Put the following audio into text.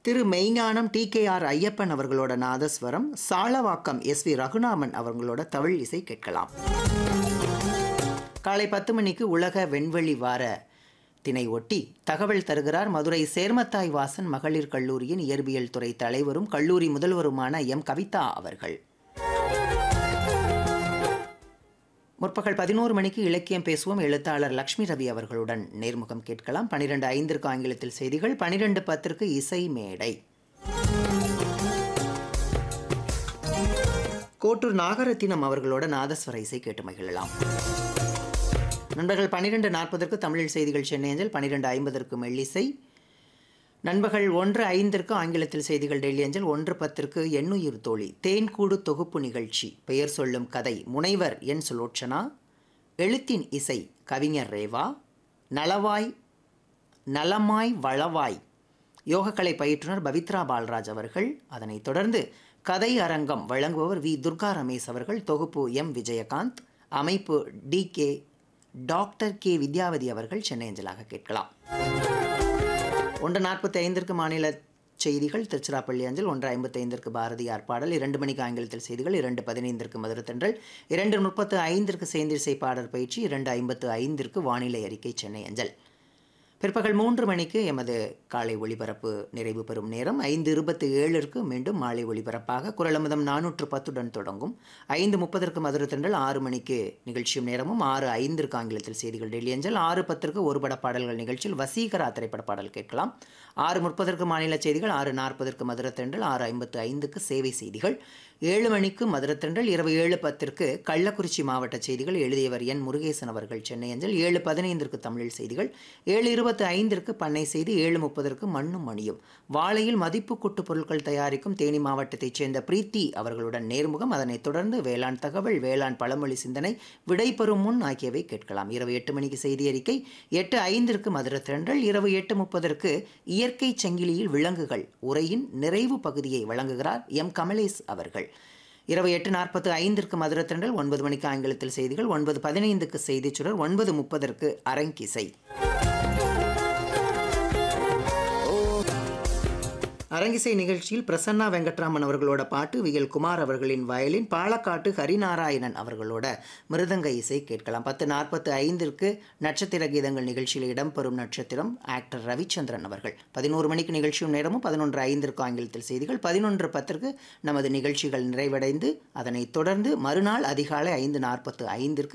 திரு மெய்ஞானம் D K R Ayyappan அவர்களோட நாதஸ்வரம் சாலவாக்கம் எஸ் வி ரகுநாமன் அவர்களோட தமிழ் இசை கேட்கலாம் காலை பத்து மணிக்கு உலக வெண்வெளி வார தினை ஒட்டி தகவல் தருகிறார் மதுரை சேர்மத்தாய் வாசன் மகளிர் கல்லூரியின் இயற்பியல் துறை தலைவரும் கல்லூரி முதல்வருமான எம் கவிதா அவர்கள் முற்பகல் பதினோரு மணிக்கு இலக்கியம் பேசுவோம் எழுத்தாளர் லக்ஷ்மி ரவி அவர்களுடன் நேர்முகம் கேட்கலாம் பனிரெண்டு ஐந்திற்கு ஆங்கிலத்தில் செய்திகள் பனிரெண்டு பத்திற்கு இசை மேடை கோட்டூர் நாகரத்தினம் அவர்களோட நாதஸ்வர இசை கேட்டு மகிழலாம் நண்பர்கள் பன்னிரெண்டு நாற்பதற்கு தமிழில் செய்திகள் சென்னை அஞ்சல் பன்னிரெண்டு ஐம்பதற்கு மெல்லிசை நண்பர்கள் ஒன்று ஐந்திற்கு ஆங்கிலத்தில் செய்திகள் டெல்லி அஞ்சல் ஒன்று பத்திற்கு எண்ணுயிர் தோழி தேன்கூடு தொகுப்பு நிகழ்ச்சி பெயர் சொல்லும் கதை முனைவர் என் சுலோச்சனா எழுத்தின் இசை கவிஞர் ரேவா நலவாய் நலமாய் வளவாய் யோகக்கலை பயிற்றுனர் பவித்ரா பால்ராஜ் அவர்கள் அதனைத் தொடர்ந்து கதை அரங்கம் வழங்குபவர் வி துர்கா ரமேஷ் அவர்கள் தொகுப்பு எம் விஜயகாந்த் அமைப்பு T K doctor K Vidyavathi அவர்கள் சென்னை அஞ்சலாக கேட்கலாம் ஒன்று நாற்பத்தி ஐந்திற்கு மாநில செய்திகள் திருச்சிராப்பள்ளி அஞ்சல் ஒன்று ஐம்பத்தி ஐந்திற்கு பாரதியார் பாடல் இரண்டு மணிக்கு ஆங்கிலத்தில் செய்திகள் இரண்டு பதினைந்திற்கு மதுரத்தன்றல் இரண்டு முப்பத்து ஐந்திற்கு சேந்திரிசை பாடல் பயிற்சி இரண்டு ஐம்பத்து ஐந்திற்கு வானிலை அறிக்கை சென்னை அஞ்சல் பிற்பகல் மூன்று மணிக்கு எமது காலை ஒளிபரப்பு நிறைவு பெறும் நேரம் ஐந்து இருபத்தி ஏழிற்கு மீண்டும் மாலை ஒளிபரப்பாக குரலமுதம் நானூற்று பத்துடன் தொடங்கும் ஐந்து முப்பதற்கு மதுரத்தன்றல் ஆறு மணிக்கு நிகழ்ச்சியும் நேரமும் ஆறு ஐந்திற்கு ஆங்கிலத்தில் செய்திகள் டெல்லி அஞ்சல் ஆறு பத்திற்கு ஒரு பட பாடல்கள் நிகழ்ச்சியில் வசீகரா திரைப்பட பாடல் கேட்கலாம் ஆறு முப்பதற்கு மாநில செய்திகள் ஆறு நாற்பதற்கு மதுரத்தன்றல் ஆறு ஐம்பத்து ஐந்துக்கு சேவை செய்திகள் ஏழு மணிக்கு மதுரத்தன்றல் இரவு ஏழு பத்திற்கு கள்ளக்குறிச்சி மாவட்ட செய்திகள் எழுதியவர் என் முருகேசன் அவர்கள் சென்னை அஞ்சல் ஏழு பதினைந்திற்கு தமிழில் செய்திகள் ஏழு இருபத்தி ஐந்திற்கு பண்ணை செய்தி ஏழு முப்பதற்கு மண்ணும் மணியும் வாழையில் மதிப்பு கூட்டு பொருட்கள் தயாரிக்கும் தேனி மாவட்டத்தைச் சேர்ந்த பிரீத்தி அவர்களுடன் நேர்முகம் அதனைத் தொடர்ந்து வேளாண் தகவல் வேளாண் பழமொழி சிந்தனை விடைபெறும் முன் ஆகியவை கேட்கலாம் இரவு எட்டு மணிக்கு செய்தி அறிக்கை எட்டு ஐந்திற்கு மதுரத்திரண்டல் இரவு எட்டு முப்பதற்கு இயற்கை சங்கிலியில் விலங்குகள் உரையின் நிறைவு பகுதியை வழங்குகிறார் எம் கமலேஷ் அவர்கள் இரவு எட்டு நாற்பத்து ஐந்திற்கு மதுரத்திரண்டல் ஒன்பது மணிக்கு ஆங்கிலத்தில் செய்திகள் ஒன்பது பதினைந்துக்கு செய்திச் சுடர் ஒன்பது முப்பதற்கு அரங்கிசை அரங்கிசை நிகழ்ச்சியில் பிரசன்னா வெங்கட்ராமன் அவர்களோட பாட்டு வியல் குமார் அவர்களின் வயலின் பாலக்காட்டு ஹரிநாராயணன் அவர்களோட மிருதங்க இசை கேட்கலாம் பத்து நாற்பத்து ஐந்திற்கு நட்சத்திர கீதங்கள் நிகழ்ச்சியில் இடம்பெறும் நட்சத்திரம் ஆக்டர் ரவிச்சந்திரன் அவர்கள் பதினோரு மணிக்கு நிகழ்ச்சியும் நேரமும் பதினொன்று ஐந்திற்கு ஆங்கிலத்தில் செய்திகள் பதினொன்று பத்திற்கு நமது நிகழ்ச்சிகள் நிறைவடைந்து அதனைத் தொடர்ந்து மறுநாள் அதிகாலை ஐந்து நாற்பத்து ஐந்திற்கு